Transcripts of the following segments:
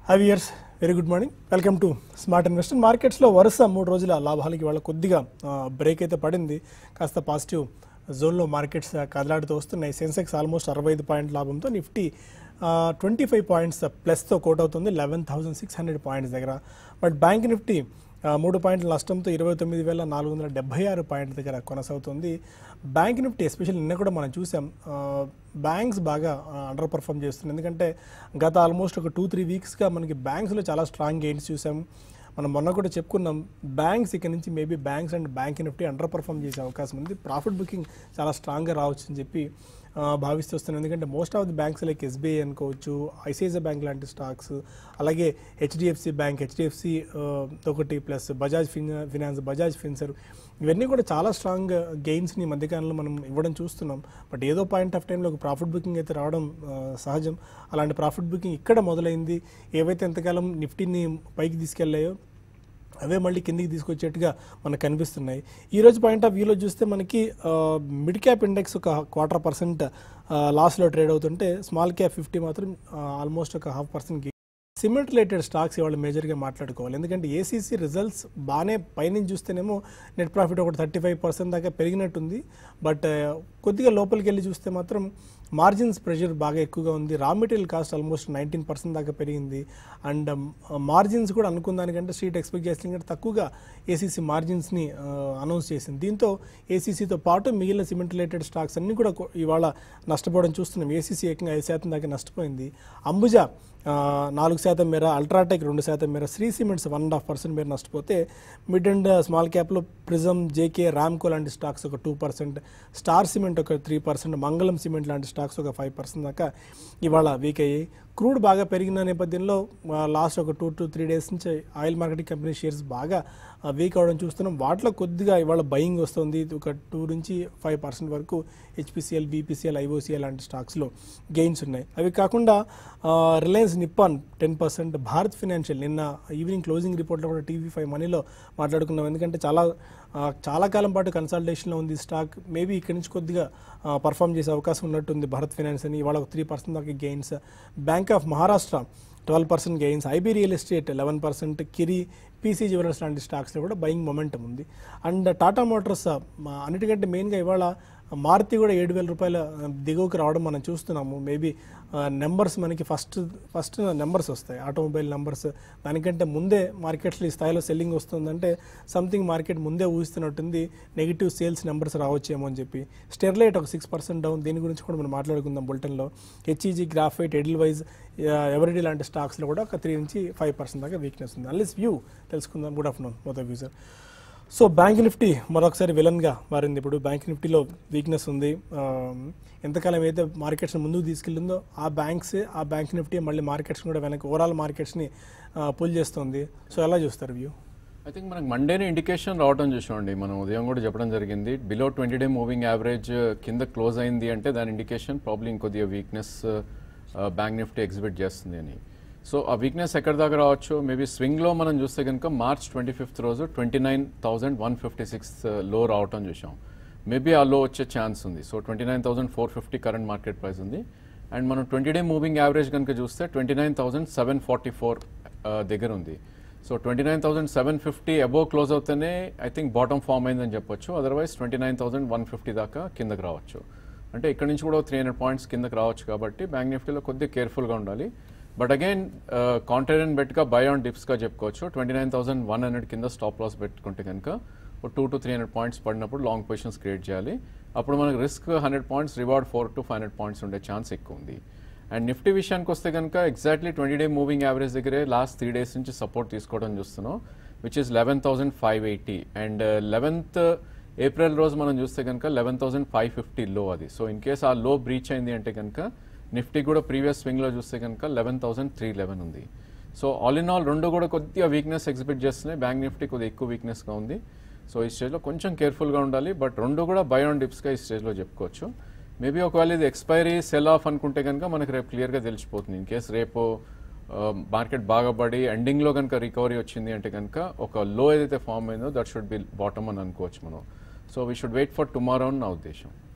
High years very good morning welcome to smart investor మార్కెట్స్లో వరుస మూడు రోజుల లాభాలకి వాళ్ళ కొద్దిగా బ్రేక్ అయితే పడింది కాస్త పాజిటివ్ జోన్లో మార్కెట్స్ కదలాడుతూ వస్తున్నాయి సెన్సెక్స్ ఆల్మోస్ట్ అరవై ఐదు పాయింట్ లాభంతో నిఫ్టీ ట్వంటీ ఫైవ్ పాయింట్స్ ప్లస్తో కోట్ అవుతుంది eleven thousand six hundred points దగ్గర బట్ బ్యాంక్ నిఫ్టీ ఆ, మూడు పాయింట్ల నష్టంతో ఇరవై తొమ్మిది వేల నాలుగు వందల డెబ్బై ఆరు పాయింట్ల దగ్గర కొనసాగుతుంది బ్యాంక్ నిఫ్టీ ఎస్పెషల్ నిన్న కూడా మనం చూసాం ఆ, బ్యాంక్స్ బాగా అండర్ పర్ఫామ్ చేస్తుంది ఎందుకంటే గత ఆల్మోస్ట్ ఒక టూ త్రీ వీక్స్గా మనకి బ్యాంక్స్లో చాలా స్ట్రాంగ్ గెయిన్స్ చూసాం మనం మొన్న కూడా చెప్పుకున్నాం బ్యాంక్స్ ఇక్కడ నుంచి maybe banks and bank Nifty underperform చేసే అవకాశం ఉంది ప్రాఫిట్ బుకింగ్ చాలా స్ట్రాంగ్గా రావచ్చు అని చెప్పి ఆ, భావిస్తూ వస్తున్నాను ఎందుకంటే most of the banks like SBI అనుకోవచ్చు ఐసిఐసిఐ బ్యాంక్ లాంటి స్టాక్స్ అలాగే హెచ్డిఎఫ్సి బ్యాంక్ హెచ్డిఎఫ్సి ఒకటి ప్లస్ బజాజ్ ఫినా ఫినాన్స్ బజాజ్ ఫిన్సర్ ఇవన్నీ కూడా చాలా స్ట్రాంగ్ గెయిన్స్ని ఈ మధ్యకాలంలో మనం ఇవ్వడం చూస్తున్నాం బట్ ఏదో పాయింట్ ఆఫ్ టైంలో ఒక ప్రాఫిట్ బుకింగ్ అయితే రావడం ఆ, సహజం అలాంటి ప్రాఫిట్ బుకింగ్ ఇక్కడ మొదలైంది ఏవైతే ఎంతకాలం నిఫ్టీని పైకి తీసుకెళ్లాయో అవే మళ్ళీ కిందికి తీసుకొచ్చేట్టుగా మనకు కనిపిస్తున్నాయి ఈ రోజు పాయింట్ ఆఫ్ వ్యూలో చూస్తే మనకి మిడ్ క్యాప్ ఇండెక్స్ ఒక క్వార్టర్ పర్సెంట్ లాస్లో ట్రేడ్ అవుతుంటే స్మాల్ క్యాప్ ఫిఫ్టీ మాత్రం ఆల్మోస్ట్ ఒక half percent cement related stocks ఇవాళ మేజర్గా మాట్లాడుకోవాలి ఎందుకంటే ఏసీసీ రిజల్ట్స్ బాగానే పైనుంచి చూస్తేనేమో నెట్ ప్రాఫిట్ ఒక థర్టీ ఫైవ్ పర్సెంట్ దాకా పెరిగినట్టుంది బట్ కొద్దిగా లోపలికి వెళ్ళి చూస్తే మాత్రం మార్జిన్స్ ప్రెషర్ బాగా ఎక్కువగా ఉంది raw material cost almost nineteen percent దాకా పెరిగింది అండ్ మార్జిన్స్ కూడా అనుకున్న దానికంటే స్ట్రీట్ ఎక్స్పెక్ట్ చేసిన కంటే తక్కువగా ఏసీసీ మార్జిన్స్ని అనౌన్స్ చేసింది దీంతో ఏసీసీతో పాటు మిగిలిన సిమెంట్ రిలేటెడ్ స్టాక్స్ అన్నీ కూడా కొ- ఇవాళ నష్టపోవడం చూస్తున్నాం ఏసీసీ ఏకంగా ఐదు శాతం దాకా నష్టపోయింది అంబుజా ఆ, నాలుగు శాతం మేర అల్ట్రాటెక్ రెండు శాతం మేర Shree cements one and half percent మేర నష్టపోతే మిడ్ అండ్ స్మాల్ క్యాప్లో ప్రిజమ్ జేకే రామ్కో లాంటి స్టాక్స్ ఒక టూ పర్సెంట్ స్టార్ సిమెంట్ ఒక త్రీ పర్సెంట్ మంగళం సిమెంట్ లాంటి స్టాక్స్ ఒక ఫైవ్ పర్సెంట్ దాకా ఇవాళ వీక్ అయ్యాయి క్రూడ్ బాగా పెరిగిన నేపథ్యంలో లాస్ట్ ఒక టూ టు త్రీ డేస్ నుంచి ఆయిల్ మార్కెటింగ్ కంపెనీ షేర్స్ బాగా వీక్ అవడం చూస్తున్నాం వాటిలో కొద్దిగా ఇవాళ బయింగ్ వస్తుంది ఒక టూ నుంచి ఫైవ్ పర్సెంట్ వరకు హెచ్పిసిఎల్ బీపీసీఎల్ ఐఓసీఎల్ లాంటి స్టాక్స్లో గెయిన్స్ ఉన్నాయి అవి కాకుండా Reliance Nippon ten percent Bharat financial నిన్న ఈవినింగ్ క్లోజింగ్ రిపోర్ట్లో కూడా టీవీ ఫైవ్ మనీలో మాట్లాడుకున్నాం ఎందుకంటే చాలా ఆ, చాలా కాలం పాటు కన్సల్టేషన్లో ఉంది ఈ స్టాక్ మేబీ ఇక్కడి నుంచి కొద్దిగా పర్ఫామ్ చేసే అవకాశం ఉన్నట్టుంది భారత్ ఫినాన్స్ అని ఇవాళ ఒక త్రీ పర్సెంట్ దాకా gains bank of Maharashtra twelve percent gains IB real estate eleven percent కిరి పీసీ జ్యువెలర్స్ లాంటి స్టాక్స్లో కూడా బయింగ్ మొమెంటం ఉంది అండ్ టాటా మోటార్స్ మా అన్నిటికంటే మెయిన్గా ఇవాళ మారుతి కూడా ఏడు వేల రూపాయల దిగువకు రావడం మనం చూస్తున్నాము మేబీ నెంబర్స్ మనకి ఫస్ట్ ఫస్ట్ నెంబర్స్ వస్తాయి ఆటోమొబైల్ నెంబర్స్ దానికంటే ముందే మార్కెట్స్లో ఈ స్థాయిలో సెల్లింగ్ వస్తుందంటే సంథింగ్ మార్కెట్ ముందే ఊహిస్తున్నట్టుంది నెగిటివ్ సేల్స్ నెంబర్స్ రావచ్చేమో అని చెప్పి స్టెర్లైట్ ఒక సిక్స్ పర్సెంట్ డౌన్ దీని గురించి కూడా మనం మాట్లాడుకుందాం బులెటిన్లో HEG graphite Edelweiss Eveready లాంటి స్టాక్స్లో కూడా ఒక త్రీ నుంచి ఫైవ్ పర్సెంట్ దాకా వీక్నెస్ ఉంది అన్లెస్ వ్యూ తెలుసుకుందాం గుడ్ ఆఫ్టర్నూన్ మొదటి వ్యూజర్ సో బ్యాంక్ నిఫ్టీ మరొకసారి విలన్గా మారింది ఇప్పుడు బ్యాంక్ నిఫ్టీలో వీక్నెస్ ఉంది ఆ, ఎంతకాలం అయితే మార్కెట్స్ ముందుకు తీసుకెళ్ళిందో ఆ బ్యాంక్స్ ఆ బ్యాంక్ నిఫ్టీ మళ్ళీ మార్కెట్స్ కూడా వెనక్కి ఓవరాల్ మార్కెట్స్ని పుల్ చేస్తుంది సో ఎలా చూస్తారు వ్యూ ఐ థింక్ మనకు మండేనే ఇండికేషన్ రావడం చూసామండి మనం ఉదయం కూడా చెప్పడం జరిగింది below twenty day moving average కింద క్లోజ్ అయింది అంటే దాని ఇండికేషన్ ప్రాబ్లమ్ ఇంకొద్దిగా వీక్నెస్ బ్యాంక్ నిఫ్టీ ఎగ్జిబిట్ చేస్తుంది అని సో ఆ వీక్నెస్ ఎక్కడి దాకా రావచ్చు మేబీ స్వింగ్లో మనం చూస్తే కనుక మార్చ్ ట్వంటీ ఫిఫ్త్ రోజు twenty nine thousand one fifty six లో రావటం చూసాం మేబీ ఆ లో వచ్చే ఛాన్స్ ఉంది so twenty nine thousand four fifty current market price ఉంది అండ్ మనం ట్వంటీ డే మూవింగ్ యావరేజ్ కనుక చూస్తే twenty nine thousand seven forty four దగ్గర ఉంది so twenty nine thousand seven fifty above close అవుతేనే ఐ థింక్ బాటమ్ ఫామ్ అయిందని చెప్పొచ్చు otherwise twenty nine thousand one fifty దాకా కిందకి రావచ్చు అంటే ఇక్కడ నుంచి కూడా త్రీ హండ్రెడ్ పాయింట్స్ కిందకి రావచ్చు కాబట్టి బ్యాంక్ నిఫ్టీలో కొద్దిగా కేర్ఫుల్గా ఉండాలి బట్ అగైన్ కాంటెంట్ బెట్గా బై ఆన్ డిప్స్గా చెప్పుకోవచ్చు twenty nine thousand one hundred కింద స్టాప్ లాస్ పెట్టుకుంటే కనుక ఒక two to three hundred points పడినప్పుడు లాంగ్ పొజిషన్స్ క్రియేట్ చేయాలి అప్పుడు మనకు risk hundred points reward four to five hundred points ఉండే ఛాన్స్ ఎక్కువ ఉంది అండ్ నిఫ్టీ విషయానికి వస్తే కనుక exactly twenty day moving average దగ్గరే లాస్ట్ త్రీ డేస్ నుంచి సపోర్ట్ తీసుకోవడం చూస్తున్నాం which is eleven thousand five eighty and eleventh April రోజు మనం చూస్తే కనుక లెవెన్ థౌసండ్ ఫైవ్ ఫిఫ్టీ లో అది సో ఇన్ కేస్ ఆ లో బ్రీచ్ అయింది అంటే కనుక నిఫ్టీ కూడా ప్రీవియస్ స్వింగ్లో చూస్తే కనుక లెవెన్ థౌసండ్ త్రీ లెవెన్ ఉంది సో ఆల్ ఇన్ ఆల్ రెండు కూడా కొద్దిగా వీక్నెస్ ఎగ్జిబిట్ చేస్తున్నాయి బ్యాంక్ నిఫ్టీ కొద్దిగా ఎక్కువ వీక్నెస్గా ఉంది సో ఈ స్టేజ్లో కొంచెం కేర్ఫుల్గా ఉండాలి బట్ రెండు కూడా బై ఆన్ డిప్స్గా ఈ స్టేజ్లో చెప్పుకోవచ్చు మేబీ ఒకవేళ ఇది ఎక్స్పైరీ సెల్ ఆఫ్ అనుకుంటే కనుక మనకి రేపు క్లియర్గా తెలిసిపోతుంది ఇన్ కేస్ రేపు మార్కెట్ బాగా పడి ఎండింగ్లో కనుక రికవరీ వచ్చింది అంటే కనుక ఒక లో ఏదైతే ఫామ్ అయిందో దట్ షుడ్ బి బాటమ్ అని అనుకోవచ్చు మనం so we should wait for tomorrow అని నా ఉద్దేశం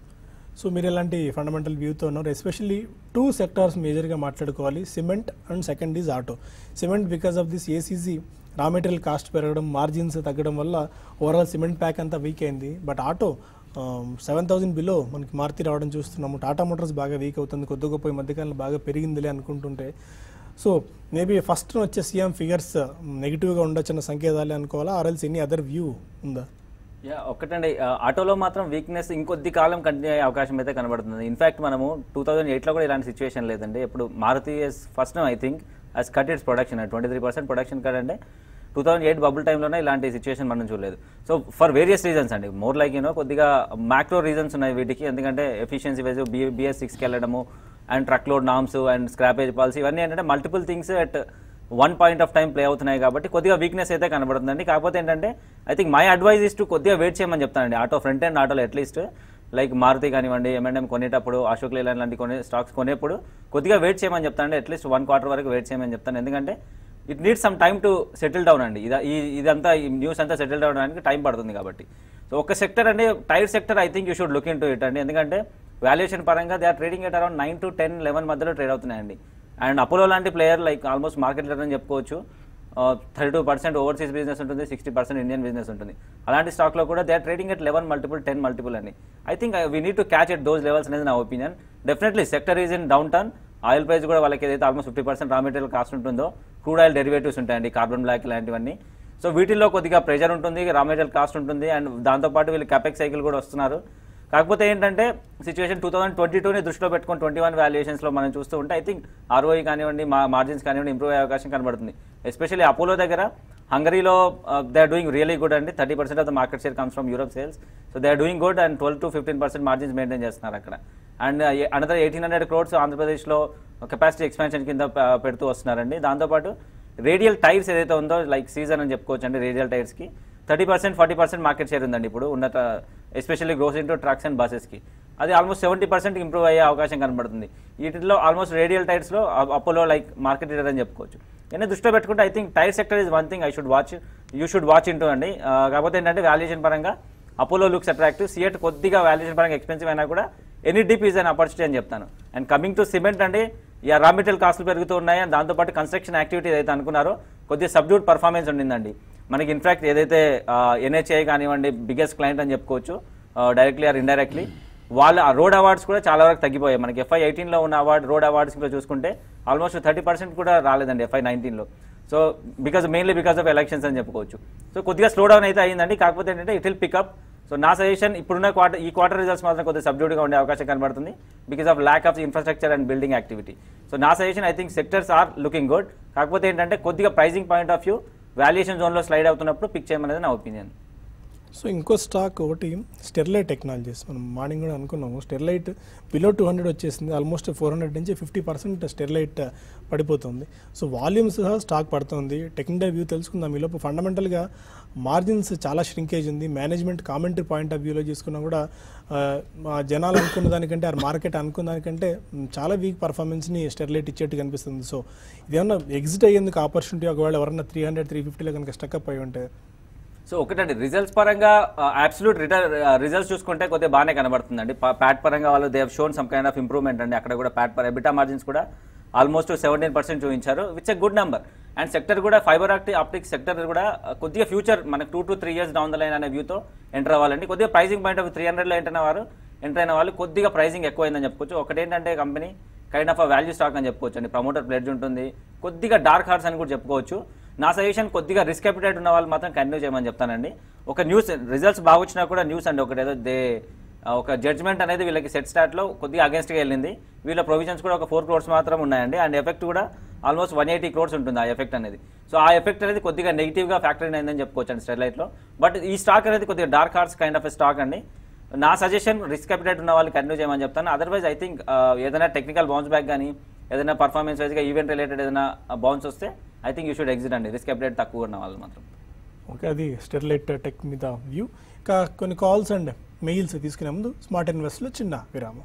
సో మీరు ఎలాంటి ఫండమెంటల్ వ్యూతో ఉన్నారు ఎస్పెషల్లీ టూ సెక్టార్స్ మేజర్గా మాట్లాడుకోవాలి cement and second is auto cement because of this ACC raw material cost పెరగడం మార్జిన్స్ తగ్గడం వల్ల ఓవరాల్ సిమెంట్ ప్యాక్ అంతా వీక్ అయింది but auto seven thousand below మనకి మారుతి రావడం చూస్తున్నాము టాటా మోటార్స్ బాగా వీక్ అవుతుంది కొద్ది గొప్ప ఈ మధ్యకాలంలో బాగా పెరిగిందిలే అనుకుంటుంటే సో మేబీ ఫస్ట్ వచ్చే సీఎం ఫిగర్స్ నెగిటివ్గా ఉండొచ్చిన సంకేతాలే అనుకోవాలా ఆర్ఎల్స్ ఎనీ అదర్ వ్యూ ఉందా యా ఒక్కటండి ఆ, ఆటోలో మాత్రం వీక్నెస్ ఇంకొద్ది కాలం కంటిన్యూ అయ్యే అవకాశం అయితే కనబడుతుంది ఇన్ఫాక్ట్ మనము టూ థౌసండ్ ఎయిట్లో కూడా ఇలాంటి సిచ్యువేషన్ లేదండి ఇప్పుడు Maruti first I think as cut its production twenty three percent production cut అంటే టూ థౌసండ్ ఎయిట్ బబుల్ టైంలోనే ఇలాంటి సిచ్యువేషన్ మనం చూడలేదు సో ఫర్ వేరియస్ రీజన్స్ అండి మోర్ లైక్ యూనో కొద్దిగా మ్యాక్రో రీజన్స్ ఉన్నాయి వీటికి ఎందుకంటే ఎఫిషియన్సీ వైజ్ బి బిఎస్ సిక్స్కి వెళ్ళడము and truck load norms and scrappage policy ఇవన్నీ ఏంటంటే multiple things at one point of time play అవుతున్నాయి కాబట్టి కొద్దిగా వీక్నెస్ అయితే కనబడుతుందండి కాకపోతే ఏంటంటే I think my advice is to కొద్దిగా వెయిట్ చేయమని చెప్తానండి ఆటో ఫ్రంట్ అండ్ ఆటోలో అట్లీస్ట్ లైక్ మారుతి కానివ్వండి ఎంఎండ్ఎం కొనేటప్పుడు అశోక్ లేలాండ్ లాంటి కొనే స్టాక్స్ కొనేప్పుడు కొద్దిగా వెయిట్ చేయమని చెప్తానండి అట్లీస్ట్ వన్ క్వార్టర్ వరకు వెయిట్ చేయమని చెప్తాను ఎందుకంటే it needs some time to settle down అండి ఇది ఈ ఇదంతా ఈ న్యూస్ అంతా సెటిల్ డౌన్ అవడానికి టైం పడుతుంది కాబట్టి సో ఒక సెక్టర్ అండి tyre sector I think you should look into it అండి ఎందుకంటే వాల్యుయేషన్ పరంగా they are trading at around nine to ten eleven మధ్యలో ట్రేడ్ అవుతున్నాయండి అండ్ అపోలో లాంటి player like almost market leader అని చెప్పుకోవచ్చు thirty two percent overseas business ఉంటుంది sixty percent Indian business ఉంటుంది అలాంటి స్టాక్లో కూడా they are trading at eleven multiple ten multiple అని I think we need to catch at those levels అనేది నా opinion definitely sector is in downturn oil price కూడా వాళ్ళకి ఏదైతే almost fifty percent raw material cost ఉంటుందో crude oil derivatives ఉంటాయండి carbon black ఇలాంటివన్నీ so వీటిల్లో కొద్దిగా ప్రెషర్ ఉంటుంది రా మెటీరియల్ కాస్ట్ ఉంటుంది అండ్ దాంతోపాటు వీళ్ళు క్యాపెక్ సైకిల్ కూడా వస్తున్నారు కాకపోతే ఏంటంటే సిచ్యువేషన్ టూ థౌసండ్ ట్వంటీ టూని దృష్టిలో పెట్టుకొని ట్వంటీ వన్ వాల్యుయేషన్స్లో మనం చూస్తూ ఉంటే ఐ థింక్ ఆర్ఓఈ కానివ్వండి మా మార్జిన్స్ కానివ్వండి ఇంప్రూవ్ అయ్యే అవకాశం కనబడుతుంది ఎస్పెషల్లీ అపోలో దగ్గర హంగరీలో they are doing really good అండి thirty percent of the market share comes from Europe sales so they are doing good and twelve to fifteen percent margins maintain చేస్తున్నారు అక్కడ and another eighteen hundred crores ఆంధ్రప్రదేశ్లో capacity expansion కింద ప- పెడుతూ వస్తున్నారండి దాంతోపాటు radial tyres ఏదైతే ఉందో లైక్ సీజన్ అని చెప్పుకోవచ్చు అండి రేడియల్ టైర్స్కి thirty percent forty percent market share ఉందండి ఇప్పుడు ఉన్నత especially grows into trucks and బసెస్కి అది ఆల్మోస్ట్ సెవెంటీ పర్సెంట్ ఇంప్రూవ్ అయ్యే అవకాశం కనబడుతుంది వీటిలో ఆల్మోస్ట్ రేడియల్ టైర్స్లో అపోలో లైక్ మార్కెట్ లీడర్ అని చెప్పుకోవచ్చు నేను దృష్టిలో పెట్టుకుంటే I think tyre sector is one thing I should watch you should watch into అండి ఆ, కాకపోతే ఏంటంటే వాల్యుయేషన్ పరంగా అపోలో లుక్స్ అట్రాక్టివ్ సిఎట్ కొద్దిగా వాల్యుయేషన్ పరంగా ఎక్స్పెన్సివ్ అయినా కూడా any dip is an opportunity అని చెప్తాను అండ్ కమింగ్ టు సిమెంట్ అండి ఇక రా మెటీరియల్ కాస్టులు పెరుగుతూ ఉన్నాయి అండ్ దాంతోపాటు కన్స్ట్రక్షన్ యాక్టివిటీ ఏదైతే అనుకున్నారో కొద్దిగా సబ్డ్యూట్ పర్ఫార్మెన్స్ ఉండిందండి మనకి ఇన్ఫాక్ట్ ఏదైతే ఎన్హెచ్ఐ కానివ్వండి బిగ్గెస్ట్ క్లయింట్ అని చెప్పుకోవచ్చు డైరెక్ట్లీ ఆర్ ఇండైరెక్ట్లీ వాళ్ళ రోడ్ అవార్డ్స్ కూడా చాలా వరకు తగ్గిపోయాయి మనకి ఎఫ్ఐ ఎయిటీన్లో ఉన్న అవార్డ్ రోడ్ అవార్డ్స్ కూడా చూసుకుంటే ఆల్మోస్ట్ థర్టీ పర్సెంట్ కూడా రాలేదండి ఎఫ్ఐ నైన్టీన్లో so because mainly because of elections అని చెప్పుకోవచ్చు సో కొద్దిగా స్లో డౌన్ అయితే అయిందండి కాకపోతే ఏంటంటే ఇట్ విల్ పికప్ సో నా సజెషన్ ఇప్పుడున్న క్వార్టర్ ఈ క్వార్టర్ రిజల్ట్స్ మాత్రం కొద్దిగా సబ్డ్యూట్గా ఉండే అవకాశం కనబడుతుంది because of lack of infrastructure and building activity so నా suggestion I think sectors are looking good కాకపోతే ఏంటంటే కొద్దిగా pricing point of view valuation జోన్లో స్లైడ్ అవుతున్నప్పుడు పిక్ చేయమనేది నా ఒపీనియన్ సో ఇంకో స్టాక్ ఒకటి స్టెర్లైట్ టెక్నాలజీస్ మనం మార్నింగ్ కూడా అనుకున్నాము స్టెర్లైట్ బిలో టూ హండ్రెడ్ వచ్చేసింది ఆల్మోస్ట్ ఫోర్ హండ్రెడ్ నుంచి ఫిఫ్టీ పర్సెంట్ స్టెర్లైట్ పడిపోతుంది సో వాల్యూమ్స్ స్టాక్ పడుతుంది టెక్నికల్ వ్యూ తెలుసుకుందాం ఈలోపు ఫండమెంటల్గా మార్జిన్స్ చాలా ష్రింకేజ్ ఉంది మేనేజ్మెంట్ కామెంటరీ పాయింట్ ఆఫ్ వ్యూలో చూసుకున్నా కూడా ఆ, మా జనాలు అనుకున్న దానికంటే ఆ మార్కెట్ అనుకున్న దానికంటే మ్, చాలా వీక్ పర్ఫార్మెన్స్ని స్టెర్లైట్ ఇచ్చేట్టు కనిపిస్తుంది సో ఇదేమన్నా ఎగ్జిట్ అయ్యేందుకు ఆపర్చునిటీ ఒకవేళ ఎవరన్నా త్రీ హండ్రెడ్ త్రీ ఫిఫ్టీలో కనుక స్టక్అప్ అయి ఉంటే సో ఒకటండి రిజల్ట్స్ పరంగా అబ్సల్యూట్ రిటర్న్ రిజల్ట్స్ చూసుకుంటే కొద్దిగా బాగానే కనబడుతుందండి ప్యాట్ పరంగా వాళ్ళు they shown some kind of improvement అండి అక్కడ కూడా ప్యాట్ పర్ ఎబిటా మార్జిన్స్ కూడా ఆల్మోస్ట్ సెవెంటీన్ పర్సెంట్ చూపించారు విట్స్ a good number and sector కూడా ఫైబర్ ఆప్టిక్ ఆప్టిక్ సెక్టర్ కూడా uh, కొద్దిగా ఫ్యూచర్ మనకు two to three years down the line అనే వ్యూతో ఎంటర్ అవ్వాలండి కొద్దిగా ప్రైసింగ్ పాయింట్ ఆఫ్ త్రీ హండ్రెడ్లో ఎంటర్ అయిన వారు ఎంటర్ అయిన వాళ్ళు కొద్దిగా ప్రైసింగ్ ఎక్కువైందని చెప్పుకోవచ్చు ఒకటేంటంటే company kind of value stock అని చెప్పుకోవచ్చు అండి ప్రమోటర్ ప్లేజ్ ఉంటుంది కొద్దిగా డార్క్ హార్ట్స్ అని కూడా చెప్పుకోవచ్చు నా సజెషన్ కొద్దిగా రిస్క్ అపిటైట్ ఉన్న వాళ్ళు మాత్రం కంటిన్యూ చేయమని చెప్తానండి ఒక న్యూస్ రిజల్ట్స్ బాగా వచ్చినా కూడా న్యూస్ అండి ఒకటి ఏదో దే ఒక జడ్జ్మెంట్ అనేది వీళ్ళకి సెట్ స్టార్ట్లో కొద్దిగా అగేన్స్ట్గా వెళ్ళింది వీళ్ళ ప్రొవిజన్స్ కూడా ఒక ఫోర్ క్రోర్స్ మాత్రం ఉన్నాయండి అండ్ ఎఫెక్ట్ కూడా ఆల్మోస్ట్ వన్ ఎయిటీ క్రోర్స్ ఉంటుంది ఆ ఎఫెక్ట్ అనేది సో ఆ ఎఫెక్ట్ అనేది కొద్దిగా నెగిటివ్గా ఫ్యాక్టరీ అయిందని చెప్పుకోవచ్చు అండి స్టెర్లైట్లో బట్ ఈ స్టాక్ అనేది కొద్దిగా dark horse kind of stock అండి నా సజెషన్ రిస్క్ అపిటైట్ ఉన్న వాళ్ళు కంటిన్యూ చేయమని చెప్తాను అదర్వైజ్ ఐ థింక్ ఏదైనా టెక్నికల్ బౌన్స్ బ్యాక్ కానీ ఏదైనా పర్ఫార్మెన్స్ వైజ్గా ఈవెంట్ రిలేటెడ్ ఏదైనా బౌన్స్ వస్తే I think you should exit అండి రిస్క్ అపిటైట్ తక్కువ ఉన్న వాళ్ళు మాత్రం ఓకే అది స్టెర్లైట్ టెక్ మీద వ్యూ ఇంకా కొన్ని కాల్స్ అండ్ మెయిల్స్ తీసుకునే ముందు స్మార్ట్ ఇన్వెస్ట్లో చిన్న విరామం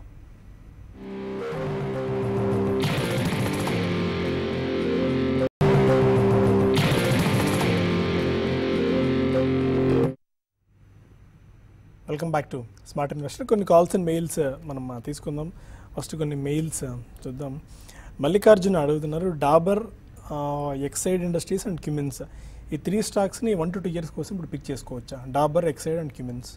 welcome back to smart investor కొన్ని కాల్స్ అండ్ మెయిల్స్ మనం ఆ, తీసుకుందాం ఫస్ట్ కొన్ని మెయిల్స్ చూద్దాం మల్లికార్జున అడుగుతున్నారు Dabur Exide Industries and Cummins ఈ త్రీ స్టాక్స్ని వన్ టు టూ ఇయర్స్ కోసం ఇప్పుడు పిక్ చేసుకోవచ్చా డాబర్ ఎక్సైడ్ అండ్ క్యూమిన్స్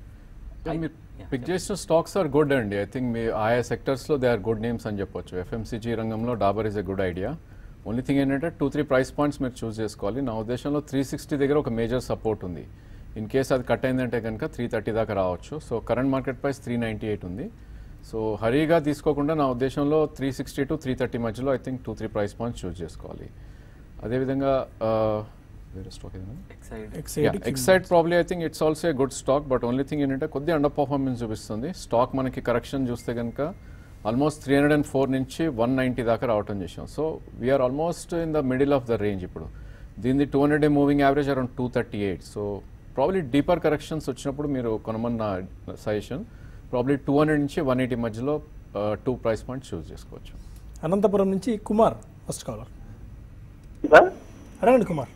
మీరు పిక్ చేసిన స్టాక్స్ ఆర్ గుడ్ అండి ఐ థింక్ మీ ఆయా సెక్టర్స్లో దే ఆర్ గుడ్ నేమ్స్ అని చెప్పొచ్చు ఎఫ్ఎంసీజీ రంగంలో Dabur is a good idea only thing ఏంటంటే టూ త్రీ ప్రైస్ పాయింట్స్ మీరు చూస్ చేసుకోవాలి నా ఉద్దేశంలో త్రీ సిక్స్టీ దగ్గర ఒక మేజర్ సపోర్ట్ ఉంది ఇన్ కేస్ అది కట్ అయిందంటే కనుక త్రీ థర్టీ దాకా రావచ్చు so current market price three ninety eight ఉంది సో హరీగా తీసుకోకుండా నా ఉద్దేశంలో three sixty to three thirty మధ్యలో I think two three price points choose చేసుకోవాలి అదేవిధంగా ఆ, వేరే స్టాక్ ఏదైనా Exide Exide Exide probably I think it's also a good stock but only thing ఏంటంటే కొద్దిగా అండర్ పర్ఫార్మెన్స్ చూపిస్తుంది స్టాక్ మనకి కరెక్షన్ చూస్తే కనుక almost three hundred and four నుంచి వన్ నైంటీ దాకా రావటం చేసాం so we're almost in the middle of the range ఇప్పుడు దీన్ని two hundred day moving average around two thirty eight so probably deeper corrections వచ్చినప్పుడు మీరు కొనమన్న సజెషన్ ప్రాబ్లీ టూ హండ్రెడ్ నుంచి వన్ ఎయిటీ మధ్యలో టూ ప్రైస్ పాయింట్స్ చూస్ చేసుకోవచ్చు అనంతపురం నుంచి Kumar first caller sir అడగండి కుమార్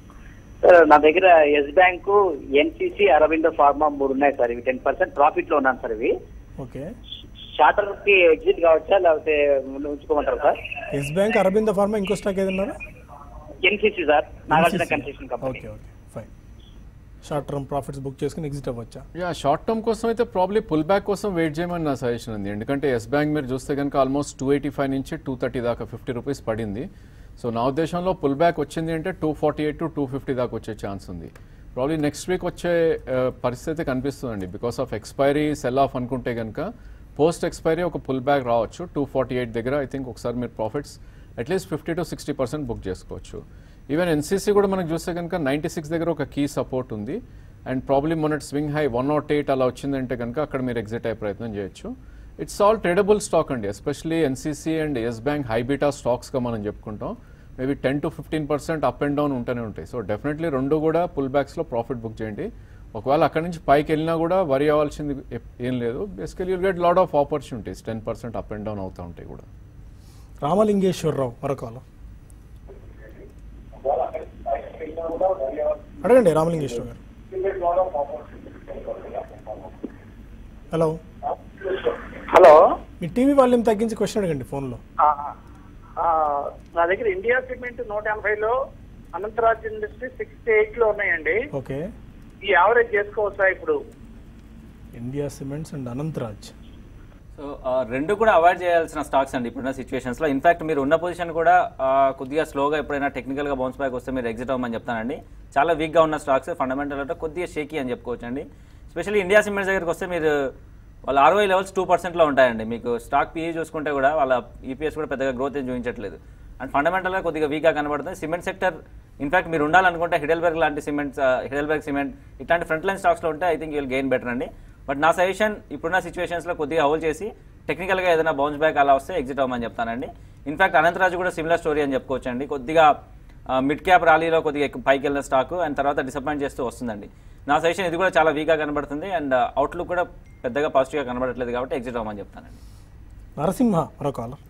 సార్ నా దగ్గర Yes Bank NCC Aurobindo Pharma మూడు ఉన్నాయి సార్ ఇవి టెన్ పర్సెంట్ ప్రాఫిట్ లో ఉన్నాను సార్ ఇవి ఓకే షార్టర్ కి ఎగ్జిట్ కావచ్చా లేకపోతే ముందు ఉంచుకోమంటారా sir Yes Bank Aurobindo Pharma ఇంకో స్టాక్ ఏదన్నారు NCC sir Nagarjuna Construction Company okay okay fine short term profits book చేసుకుని ఎగ్జిట్ అవ్వచ్చా యా షార్ట్ టర్మ్ కోసం అయితే ప్రాబ్లీ పుల్ బ్యాక్ కోసం వెయిట్ చేయమని నా సజెషన్ ఉంది ఎందుకంటే ఎస్ బ్యాంక్ మీరు చూస్తే కనుక ఆల్మోస్ట్ టూ ఎయిటీ ఫైవ్ నుంచి టూ థర్టీ దాకా ఫిఫ్టీ రూపీస్ పడింది సో నా ఉద్దేశంలో పుల్ బ్యాక్ వచ్చింది అంటే two forty eight to two fifty దాకా వచ్చే ఛాన్స్ ఉంది ప్రాబ్లీ నెక్స్ట్ వీక్ వచ్చే ఆ, పరిస్థితి కనిపిస్తుందండి because of expiry sell off అనుకుంటే కనుక పోస్ట్ ఎక్స్పైరీ ఒక పుల్ బ్యాక్ రావచ్చు టూ ఫార్టీ ఎయిట్ దగ్గర ఐ థింక్ ఒకసారి మీరు profits at least fifty to sixty percent book చేసుకోవచ్చు ఈవెన్ ఎన్సీసీ కూడా మనకు చూస్తే కనుక నైంటీ సిక్స్ దగ్గర ఒక కీ సపోర్ట్ ఉంది అండ్ ప్రాబ్లీ మొన్నటి swing high one not eight అలా వచ్చిందంటే కనుక అక్కడ మీరు ఎగ్జిట్ అయ్యే ప్రయత్నం చేయొచ్చు ఇట్స్ ఆల్ ట్రేడబుల్ స్టాక్ అండి especially NCC and Yes Bank high beta స్టాక్స్గా మనం చెప్పుకుంటాం maybe ten to fifteen percent up and down ఉంటూనే ఉంటాయి సో డెఫినెట్లీ రెండు కూడా పుల్ బ్యాక్స్లో ప్రాఫిట్ బుక్ చేయండి ఒకవేళ అక్కడి నుంచి పైకి వెళ్ళినా కూడా వరి అవ్వాల్సింది ఎప్- ఏం లేదు basically you'll get lot of opportunities ten percent up and down అవుతూ ఉంటాయి కూడా రామలింగేశ్వరరావు మరొక కాలం అడగండి రామలింగేశ్వర గారు హలో హలో మీ టీవీ వాల్యూమ్ తగ్గించి క్వశ్చన్ అడగండి ఫోన్లో నా దగ్గర ఇండియా సిమెంట్ నూట ఎనభైలో అనంతరాజ్ ఇండస్ట్రీ సిక్స్టీ ఎయిట్ లో ఉన్నాయండి ఓకే ఈ యావరేజ్ చేసుకోవచ్చా ఇప్పుడు India Cements and Anantraj so ఆ, రెండు కూడా అవాయిడ్ చేయాల్సిన స్టాక్స్ అండి ఇప్పుడున్న సిచ్యువేషన్స్లో ఇన్ఫాక్ట్ మీరు ఉన్న పొజిషన్ కూడా ఆ, కొద్దిగా స్లోగా ఎప్పుడైనా టెక్నికల్గా బౌన్స్ బ్యాక్ వస్తే మీరు ఎగ్జిట్ అవ్వమని చెప్తానండి చాలా వీక్గా ఉన్న స్టాక్స్ ఫండమెంటల్ అంటే కొద్దిగా షేకీ అని చెప్పుకోవచ్చు అండి స్పెషల్లీ ఇండియా సిమెంట్స్ దగ్గరికి వస్తే మీరు వాళ్ళ ఆర్ఓఐ లెవెల్స్ టూ పర్సెంట్లో ఉంటాయండి మీకు స్టాక్ పీఈ చూసుకుంటే కూడా వాళ్ళ ఈపీఎస్ కూడా పెద్దగా గ్రోత్ ఏం చూపించట్లేదు అండ్ ఫండమెంటల్గా కొద్దిగా వీక్గా కనబడుతుంది సిమెంట్ సెక్టర్ ఇన్ఫాక్ట్ మీరు ఉండాలనుకుంటే హిడెల్బర్గ్ లాంటి సిమెంట్స్ హిడెల్బర్గ్ సిమెంట్ ఇట్లాంటి ఫ్రంట్ లైన్ స్టాక్స్లో ఉంటే I think will gain better అండి బట్ నా సజెషన్ ఇప్పుడున్న సిచ్యువేషన్స్లో కొద్దిగా హోల్డ్ చేసి టెక్నికల్గా ఏదైనా బౌన్స్ బ్యాక్ అలా వస్తే ఎగ్జిట్ అవ్వమని చెప్తానండి ఇన్ఫాక్ట్ అనంతరాజు కూడా సిమిలర్ స్టోరీ అని చెప్పుకోవచ్చు అండి కొద్దిగా మిడ్ క్యాప్ ర్యాలీలో కొద్దిగా ఎక్కువ పైకి వెళ్ళిన స్టాక్ అండ్ తర్వాత డిసప్పాయింట్ చేస్తూ వస్తుందండి నా సజెషన్ ఇది కూడా చాలా వీక్గా కనబడుతుంది అండ్ అవుట్లుక్ కూడా పెద్దగా పాజిటివ్గా కనబడట్లేదు కాబట్టి ఎగ్జిట్ అవ్వమని చెప్తానండి నరసింహ మరో కాలర్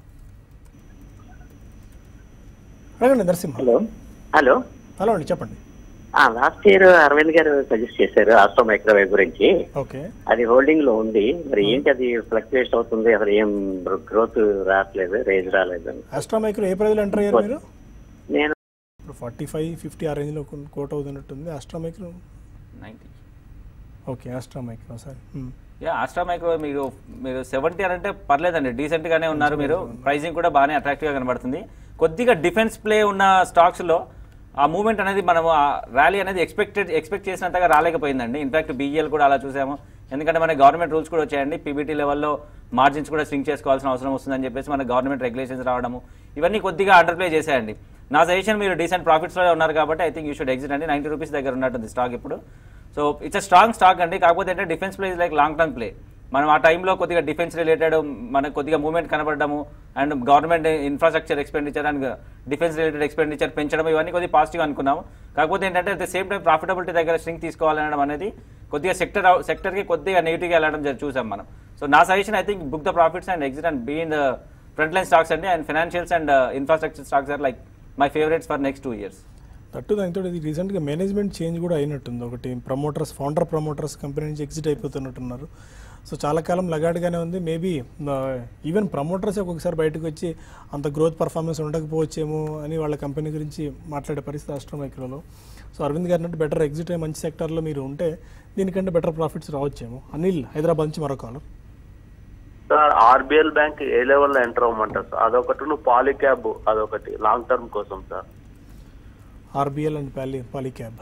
అడగండి నరసింహ హలో హలో హలో అండి చెప్పండి లాస్ట్ ఇయర్ అరవింద్ గారు సజెస్ట్ చేశారు ఆస్ట్రో మైక్రోవేవ్ గురించి ఓకే అది హోల్డింగ్ లో ఉంది మరి ఏంటి అది ఫ్లక్చుయేట్ అవుతుంది అసలు ఏం గ్రోత్ రావట్లేదు రేజ్ రాలేదు ఆస్ట్రామైక్లో ఏ ప్రైజ్లో ఎంటర్ అయ్యారు మీరు నేను ఇప్పుడు ఫార్టీ ఫైవ్ ఫిఫ్టీ ఆ రేంజ్లో కోట్ అవుతున్నట్టుంది Astra Micro ninety okay Astra Micro sir మ్మ్. యా ఆస్ట్రా మైక్రో మీరు మీరు సెవెంటీ అని అంటే పర్లేదండి డీసెంట్ గానే ఉన్నారు మీరు ప్రైసింగ్ కూడా బాగానే అట్రాక్టివ్ గా కనబడుతుంది కొద్దిగా డిఫెన్స్ ప్లే ఉన్న స్టాక్స్ లో ఆ మూవ్మెంట్ అనేది మనము ఆ ర్యాలీ అనేది ఎక్స్పెక్టెడ్ ఎక్స్పెక్ట్ చేసినంతగా రాలేకపోయిందండి ఇన్ఫాక్ట్ బీఈఎల్ కూడా అలా చూసాము ఎందుకంటే మన గవర్నమెంట్ రూల్స్ కూడా వచ్చాయండి పీబీటీ లెవెల్లో మార్జిన్స్ కూడా స్వింగ్ చేసుకోవాల్సిన అవసరం వస్తుందని చెప్పేసి మన గవర్నమెంట్ రెగ్యులేషన్స్ రావడము ఇవన్నీ కొద్దిగా అండర్ ప్లే చేశాయండి నా సజెషన్ మీరు డీసెంట్ ప్రాఫిట్స్లో ఉన్నారు కాబట్టి I think you should exit అండి నైంటీ రూపీస్ దగ్గర ఉన్నట్టుంది స్టాక్ ఇప్పుడు so it's a strong stock అండి కాకపోతే అంటే defence play is like long term play మనం ఆ టైంలో కొద్దిగా డిఫెన్స్ రిలేటెడ్ మనకు కొద్దిగా మూవ్మెంట్ కనబడము and government infrastructure expenditure and defence related expenditure పెంచడం ఇవన్నీ కొద్దిగా పాజిటివ్ అనుకున్నాము కాకపోతే ఏంటంటే at the same time profitability దగ్గర స్ట్రింగ్ తీసుకోవాలనడం అనేది కొద్దిగా సెక్టర్ సెక్టర్కి కొద్దిగా నెగిటివ్గా వెళ్ళడం జరి- చూసాం మనం సో నా suggestion I think book the profits and exit and be in the front line stocks అండి and financials and infrastructure stocks are like my favourites for next two years that దానితో ఇది రీసెంట్గా మేనేజ్మెంట్ చేంజ్ కూడా అయినట్టుంది ఒకటి promoters founder promoters company నుంచి exit అయిపోతున్నట్టున్నారు so చాలా కాలం లగాడ్గానే ఉంది మేబీ ఈవెన్ ప్రమోటర్స్ ఒక్కొక్కసారి బయటకు వచ్చి అంత గ్రోత్ పర్ఫార్మెన్స్ ఉండకపోవచ్చేమో అని వాళ్ళ కంపెనీ గురించి మాట్లాడే పరిస్థితి రాష్ట్రం మైక్రోలో సో అరవింద్ గారు అంటే బెటర్ ఎగ్జిట్ అయ్యి మంచి సెక్టర్లో మీరు ఉంటే దీనికంటే బెటర్ ప్రాఫిట్స్ రావచ్చేమో అనిల్ హైదరాబాద్ నుంచి మరో కాలం సార్ ఆర్బిఎల్ బ్యాంక్ ఏ లెవెల్లో ఎంటర్ అవ్వమంటారు సార్ అదొకటి పాలిక్యాబ్ అదొకటి లాంగ్ టర్మ్ కోసం sir RBL and poly Polycab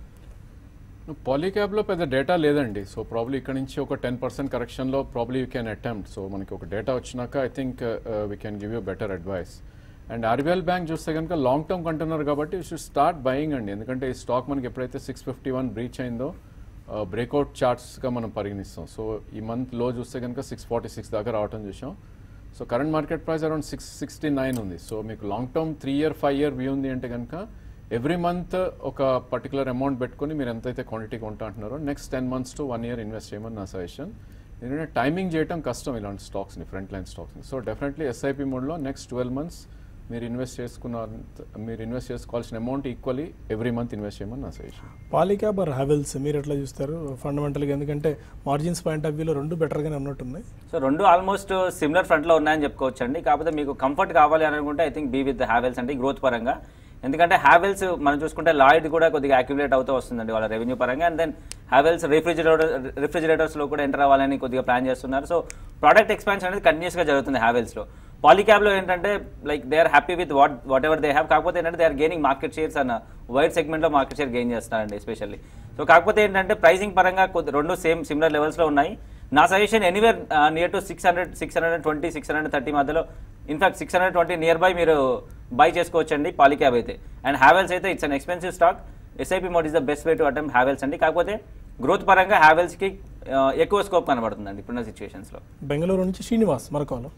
పాలీక్యాబ్లో పెద్ద డేటా లేదండి సో ప్రాబ్లీ ఇక్కడ నుంచి ఒక టెన్ పర్సెంట్ కరెక్షన్లో probably you can attempt so మనకి ఒక డేటా వచ్చినాక I think we can give you better advice and RBL bank చూస్తే కనుక లాంగ్ టర్మ్ కంటున్నారు కాబట్టి యూ షుడ్ స్టార్ట్ బయింగ్ అండి ఎందుకంటే ఈ స్టాక్ మనకి ఎప్పుడైతే సిక్స్ ఫిఫ్టీ వన్ బ్రీచ్ అయిందో బ్రేక్అవుట్ చార్ట్స్గా మనం పరిగణిస్తాం సో ఈ మంత్ లో చూస్తే కనుక సిక్స్ ఫార్టీ సిక్స్ దాకా రావటం చూసాం so current market price around six sixty nine ఉంది సో మీకు long term three year five year view ఉంది అంటే కనుక ఎవ్రీ మంత్ ఒక పర్టికులర్ అమౌంట్ పెట్టుకొని మీరు ఎంతైతే క్వాంటిటీ కొంటా అంటున్నారో next ten months to one year invest చేయమని నా సజెషన్ ఎందుకంటే టైమింగ్ చేయడం కష్టం ఇలాంటి స్టాక్స్ని ఫ్రంట్ లైన్ స్టాక్స్ని సో డెఫినెట్లీ ఎస్ఐపి మోడ్లో నెక్స్ట్ ట్వెల్వ్ మంత్స్ మీరు ఇన్వెస్ట్ చేసుకున్న మీరు ఇన్వెస్ట్ చేసుకోవాల్సిన amount equally every month invest చేయమని నా సజెషన్ పాలిక్యాబ్ ఆర్ హ్యావెల్స్ మీరు ఎట్లా చూస్తారు ఫండమెంటల్గా ఎందుకంటే మార్జిన్స్ పాయింట్ ఆఫ్ వ్యూలో రెండు బెటర్గానే ఉన్నట్టున్నాయి సో రెండు ఆల్మోస్ట్ సిమిలర్ ఫ్రంట్లో ఉన్నాయని చెప్పుకోవచ్చు అండి కాకపోతే మీకు కంఫర్ట్ కావాలి అని అనుకుంటే I think be with Havells అంటే గ్రోత్ పరంగా ఎందుకంటే హ్యావెల్స్ మనం చూసుకుంటే లాయిడ్ కూడా కొద్దిగా అక్యుములేట్ అవుతూ వస్తుందండి వాళ్ళ రెవెన్యూ పరంగా అండ్ దెన్ హ్యావెల్స్ రిఫ్రిజిరేటర్ రిఫ్రిజిరేటర్స్లో కూడా ఎంటర్ అవ్వాలని కొద్దిగా ప్లాన్ చేస్తున్నారు సో ప్రోడక్ట్ ఎక్స్పాన్షన్ అనేది కంటిన్యూస్గా జరుగుతుంది హ్యావెల్స్లో పాలిక్యాబ్లో ఏంటంటే like they are happy with what whatever they have కాకపోతే ఏంటంటే they are gaining market shares అన్న వైడ్ సెగ్మెంట్లో మార్కెట్ షేర్ గెయిన్ చేస్తున్నారండి ఎస్పెషల్లీ సో కాకపోతే ఏంటంటే ప్రైసింగ్ పరంగా కొద్ది రెండు సేమ్ సిమిలర్ లెవెల్స్లో ఉన్నాయి నా suggestion anywhere near to six hundred six hundred twenty six hundred thirty మధ్యలో in fact six hundred twenty near buy మీరు బై చేసుకోవచ్చండి పాలిక్యాబ్ అయితే అండ్ హ్యావెల్స్ అయితే it's an expensive stock SIP mode is the best way to attempt Havells అండి కాకపోతే growth పరంగా హ్యావెల్స్కి ఎక్కువ scope కనబడుతుందండి ఇప్పుడున్న సిచ్యువేషన్స్లో బెంగళూరు నుంచి శ్రీనివాస్ మరొకలో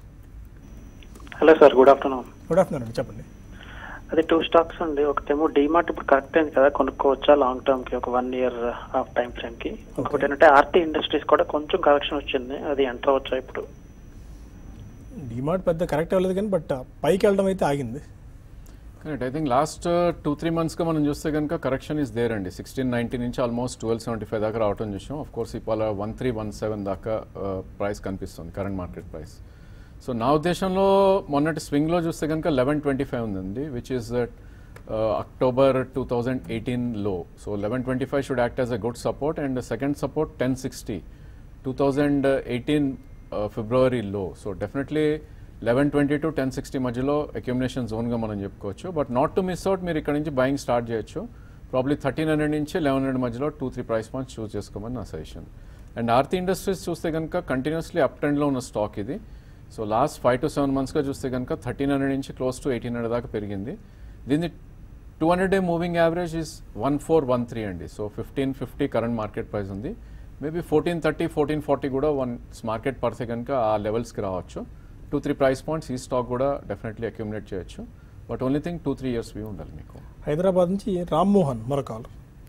hello sir good afternoon good afternoon అండి చెప్పండి అది టూ స్టాక్స్ అండి ఒకటేమో డిమార్ట్ ఇప్పుడు కరెక్ట్ అయింది కదా కొనుక్కోవచ్చా లాంగ్ టర్మ్ కి ఒక one year half time frame కి ఇంకొకటి ఏంటంటే ఆర్టీ ఇండస్ట్రీస్ కూడా కొంచెం కరెక్షన్ వచ్చింది అది ఎంటర్ అవ్వచ్చా ఇప్పుడు డిమార్ట్ పెద్ద కరెక్ట్ అవ్వలేదు కానీ బట్ పైకి వెళ్ళడం అయితే ఆగింది correct I think last two three మంత్స్గా మనం చూస్తే కనుక కరెక్షన్ ఇస్ దేర్ అండి సిక్స్టీన్ నైన్టీ నుంచి ఆల్మోస్ట్ ట్వెల్వ్ సెవెంటీ ఫైవ్ దాకా రావటం చూసాం ఆఫ్ కోర్స్ ఇవాళ వన్ త్రీ వన్ సెవెన్ దాకా ప్రైస్ కనిపిస్తుంది కరెంట్ మార్కెట్ ప్రైస్ సో నా ఉద్దేశంలో మొన్నటి స్వింగ్లో చూస్తే కనుక లెవెన్ ట్వంటీ ఫైవ్ ఉందండి which is October two thousand eighteen లో so eleven twenty five should act as a good support and second support ten sixty two thousand eighteen ఫిబ్రవరి లో so definitely eleven twenty to ten sixty మధ్యలో accumulation జోన్గా మనం చెప్పుకోవచ్చు but not to miss out మీరు ఇక్కడ నుంచి buying start చేయొచ్చు ప్రాబ్లీ థర్టీన్ హండ్రెడ్ నుంచి లెవెన్ హండ్రెడ్ మధ్యలో two three price points choose చేసుకోమని నా సజెషన్ అండ్ ఆర్తి ఇండస్ట్రీస్ చూస్తే కనుక కంటిన్యూస్లీ అప్ ట్రెండ్లో ఉన్న స్టాక్ ఇది so last five to seven మంత్స్గా చూస్తే కనుక థర్టీన్ హండ్రెడ్ నుంచి క్లోజ్ టు ఎయిటీన్ హండ్రెడ్ దాకా పెరిగింది దీన్ని two hundred day moving average is one four one three అండి so fifteen fifty current market price ఉంది maybe fourteen thirty fourteen forty కూడా వన్ మార్కెట్ పడితే కనుక ఆ లెవెల్స్కి రావచ్చు టూ త్రీ ప్రైస్ పాయింట్స్ ఈ స్టాక్ కూడా డెఫినెట్లీ అక్యుములేట్ చేయొచ్చు but only thing two three years view ఉండాలి మీకు హైదరాబాద్ నుంచి రామ్మోహన్ మరొకలు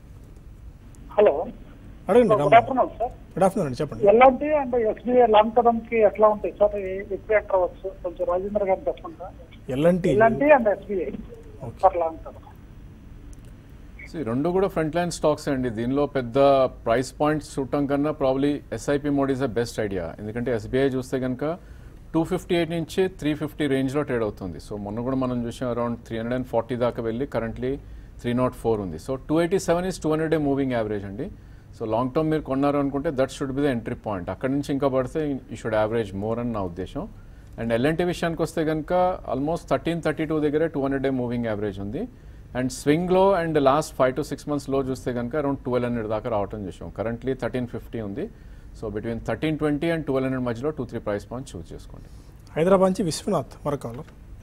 హలో అడగండి good Rammohan afternoon sir good afternoon అండి చెప్పండి LNT and SBI long term కి ఎట్లా ఉంటాయి సార్ ఎప్పుడు ఎంటర్ అవ్వచ్చు కొంచెం రాజేంద్ర గారిని చెప్పండి LNT LNT and SBI for long term so ఈ రెండు కూడా ఫ్రంట్ లైన్ స్టాక్స్ అండి దీనిలో పెద్ద ప్రైస్ పాయింట్స్ చూడటం కన్నా probably SIP mode is the best idea ఎందుకంటే ఎస్బీఐ చూస్తే కనుక టూ ఫిఫ్టీ ఎయిట్ నుంచి త్రీ ఫిఫ్టీ రేంజ్లో ట్రేడ్ అవుతుంది సో మొన్న కూడా మనం చూసాం around three hundred and forty దాకా వెళ్ళి కరెంట్లీ త్రీ నాట్ ఫోర్ ఉంది so two eighty seven is two hundred day moving average అండి సో లాంగ్ టర్మ్ మీరు కొన్నారు అనుకుంటే that should be the entry point అక్కడ నుంచి ఇంకా పడితే ఈ షుడ్ యావరేజ్ మోర్ అని నా ఉద్దేశం అండ్ ఎల్ఎన్టీ విషయానికి వస్తే కనుక ఆల్మోస్ట్ థర్టీన్ థర్టీ టూ దగ్గరే two hundred day moving average ఉంది అండ్ స్వింగ్లో and last five to six మంత్స్లో చూస్తే కనుక అరౌండ్ ట్వెల్వ్ హండ్రెడ్ దాకా రావటం చూసాం కరెంట్లీ థర్టీన్ ఫిఫ్టీ ఉంది so between thirteen twenty and twelve hundred మధ్యలో two three price point choose చేసుకోండి హైదరాబాద్ నుంచి విశ్వనాథ్ మరొకలు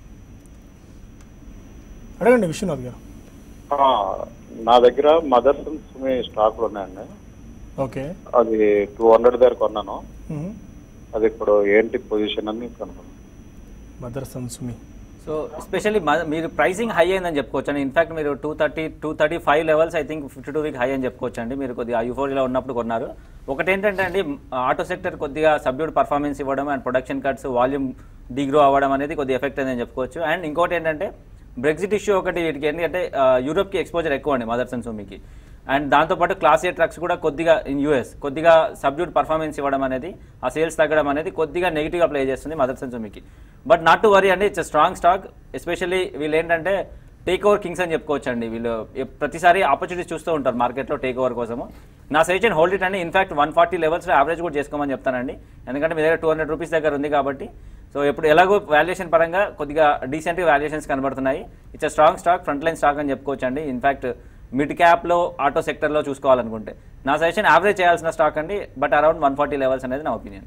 అడగండి విశ్వనాథ్ గారు ఆ, నా దగ్గర మదర్స్ సుమి స్టాక్లు ఉన్నాయండి ఓకే అది టూ హండ్రెడ్ దగ్గర కొన్నాను మ్మ్. అది ఇప్పుడు ఏంటి పొజిషన్ అని కనుక్కున్నాను మదర్ సన్సుమి సో ఎస్పెషల్లీ మీరు ప్రైసింగ్ హై అయిందని చెప్పుకోవచ్చు అండి ఇన్ఫాక్ట్ మీరు two thirty two thirty five levels I think fifty two week high అని చెప్పుకోవచ్చు అండి మీరు కొద్దిగా యూఫోరియాలో ఉన్నప్పుడు కొన్నారు ఒకటి ఏంటంటే అండి ఆటో సెక్టర్ కొద్దిగా సబ్డ్యూడ్ పర్ఫార్మెన్స్ ఇవ్వడం and production cuts volume degrow అవ్వడం అనేది కొద్దిగా ఎఫెక్ట్ అయిందని చెప్పుకోవచ్చు అండ్ ఇంకోటి ఏంటంటే బ్రెగ్జిట్ ఇష్యూ ఒకటి వీటికి ఎందుకంటే ఆ, యూరోప్కి ఎక్స్పోజర్ ఎక్కువ అండి మదర్స్ అండ్ సోమికి అండ్ దాంతోపాటు క్లాస్ ఏ ట్రక్స్ కూడా కొద్దిగా ఇన్ యూఎస్ కొద్దిగా సబ్డ్యూట్ పర్ఫార్మెన్స్ ఇవ్వడం అనేది ఆ సేల్స్ తగ్గడం అనేది కొద్దిగా నెగిటివ్గా ప్లే చేస్తుంది మదర్స్ అండ్ సోమికి బట్ నాట్ టు వరీ అండి ఇట్స్ స్ట్రాంగ్ స్టాక్ ఎస్పెషల్లీ వీళ్ళు ఏంటంటే టేక్ ఓవర్ కింగ్స్ అని చెప్పుకోవచ్చు అండి వీళ్ళు ఎప్- ప్రతిసారి ఆపర్చునిటీస్ చూస్తూ ఉంటారు మార్కెట్లో టేక్ ఓవర్ కోసము నా సజెషన్ హోల్డ్ ఇట్ అండి ఇన్ఫాక్ట్ వన్ ఫార్టీ లెవెల్స్లో యావరేజ్ కూడా చేసుకోమని చెప్తానండి ఎందుకంటే మీ దగ్గర టూ హండ్రెడ్ రూపీస్ దగ్గర ఉంది కాబట్టి సో ఇప్పుడు ఎలాగో వాల్యుయేషన్ పరంగా కొద్దిగా డీసెంట్ వాల్యుయేషన్స్ కనబడుతున్నాయి it's strong stock front line stock అని చెప్పుకోవచ్చు అండి ఇన్ఫాక్ట్ మిడ్ క్యాప్లో ఆటో సెక్టర్లో చూసుకోవాలనుకుంటే నా సజెషన్ యావరేజ్ చేయాల్సిన స్టాక్ అండి but around one forty levels అనేది నా ఒపీనియన్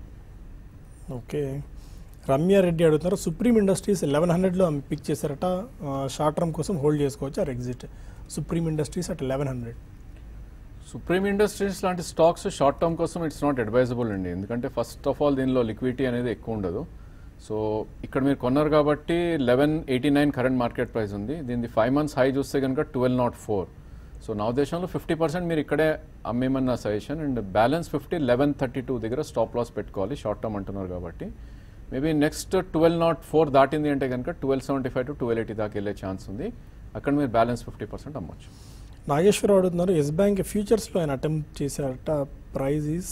ఓకే రమ్య రెడ్డి అడుగుతున్నారు సుప్రీం ఇండస్ట్రీస్ లెవెన్ హండ్రెడ్లో పిక్ చేశారట షార్ట్ టర్మ్ కోసం హోల్డ్ చేసుకోవచ్చు or exit Supreme Industries at eleven hundred Supreme Industries లాంటి స్టాక్స్ షార్ట్ టర్మ్ కోసం ఇట్స్ నాట్ అడ్వైజబుల్ అండి ఎందుకంటే ఫస్ట్ ఆఫ్ ఆల్ దీనిలో లిక్విడిటీ అనేది ఎక్కువ ఉండదు సో ఇక్కడ మీరు కొన్నారు కాబట్టి eleven eighty nine current market price ఉంది దీని ఫైవ్ మంత్స్ హై చూస్తే కనుక ట్వెల్వ్ నాట్ ఫోర్ సో నా ఉద్దేశంలో ఫిఫ్టీ పర్సెంట్ మీరు ఇక్కడే అమ్మేమని నా suggestion and balance fifty eleven thirty two దగ్గర స్టాప్ లాస్ పెట్టుకోవాలి షార్ట్ టర్మ్ అంటున్నారు కాబట్టి maybe next twelve not four దాటింది అంటే కనుక twelve seventy five to twelve eighty దాకా వెళ్ళే ఛాన్స్ ఉంది అక్కడ మీరు బ్యాలెన్స్ ఫిఫ్టీ పర్సెంట్ అమ్మొచ్చు నాగేశ్వరరావు అడుగుతున్నారు ఎస్ బ్యాంక్ ఫ్యూచర్స్లో ఆయన అటెంప్ట్ చేశారట price is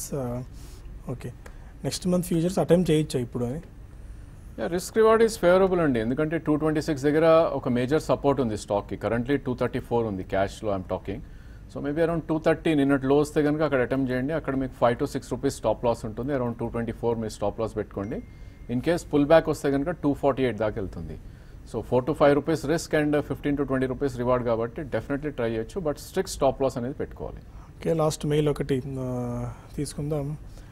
okay next month futures attempt చేయొచ్చా ఇప్పుడు అని రిస్క్ రివార్డ్ ఈస్ ఫేవరబుల్ అండి ఎందుకంటే టూ ట్వంటీ సిక్స్ దగ్గర ఒక మేజర్ సపోర్ట్ ఉంది స్టాక్కి కరెంట్లీ టూ థర్టీ ఫోర్ ఉంది క్యాష్లో I'm talking so maybe around two thirty నిన్నటి లో వస్తే కనుక అక్కడ అటెంప్ట్ చేయండి అక్కడ మీకు five to six rupees stop loss ఉంటుంది అరౌండ్ టూ ట్వంటీ ఫోర్ మీరు స్టాప్ లాస్ పెట్టుకోండి ఇన్ కేస్ పుల్ బ్యాక్ వస్తే కనుక టూ ఫార్టీ ఎయిట్ దాకా వెళ్తుంది so four to five rupees risk and fifteen to twenty rupees reward కాబట్టి definitely try చేయొచ్చు but strict stop loss అనేది పెట్టుకోవాలి ఓకే లాస్ట్ మెయిల్ ఒకటి ఆ, తీసుకుందాం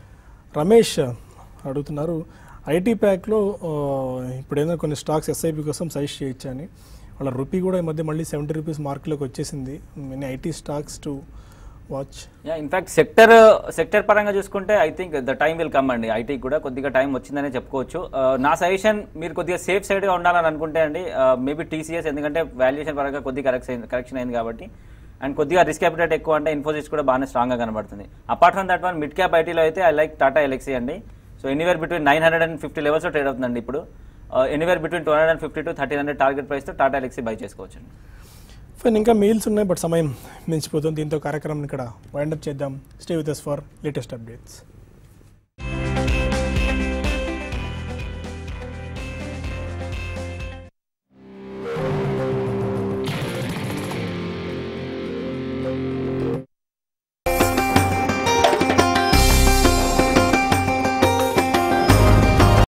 రమేష్ అడుగుతున్నారు ఐటీ ప్యాక్లో ఆ, ఇప్పుడు ఏదైనా కొన్ని స్టాక్స్ ఎస్ఐపి కోసం సజెస్ట్ చేయొచ్చా అని వాళ్ళ రూపీ కూడా ఈ మధ్య మళ్ళీ సెవెంటీ రూపీస్ మార్కులోకి వచ్చేసింది many IT stocks to watch yeah in fact sector sector పరంగా చూసుకుంటే I think the time will come అండి ఐటీ కూడా కొద్దిగా టైం వచ్చిందనే చెప్పుకోవచ్చు ఆ, నా సజెషన్ మీరు కొద్దిగా సేఫ్ సైడ్గా ఉండాలని అనుకుంటే అండి మేబీ టీసీఎస్ ఎందుకంటే వాల్యుయేషన్ పరంగా కొద్దిగా కరెక్షన్ కరెక్షన్ అయింది కాబట్టి అండ్ కొద్దిగా రిస్క్ క్యాపిటల్ ఎక్కువ అంటే ఇన్ఫోసిస్ కూడా బాగానే స్ట్రాంగ్గా కనబడుతుంది apart from that one mid cap ఐటీలో అయితే ఐ లైక్ టాటా ఎలక్సీ అండి so anywhere between nine hundred and fifty లెవెల్స్లో ట్రేడ్ అవుతుందండి ఇప్పుడు anywhere between two hundred and fifty to thirteen hundred target ప్రైస్తో టాటా ఎలక్సీ బై చేసుకోవచ్చు అండి ఫైన్ ఇంకా మెయిల్స్ ఉన్నాయి బట్ సమయం మించిపోతుంది దీంతో కార్యక్రమం ఇక్కడ వైండప్ చేద్దాం stay with us for latest updates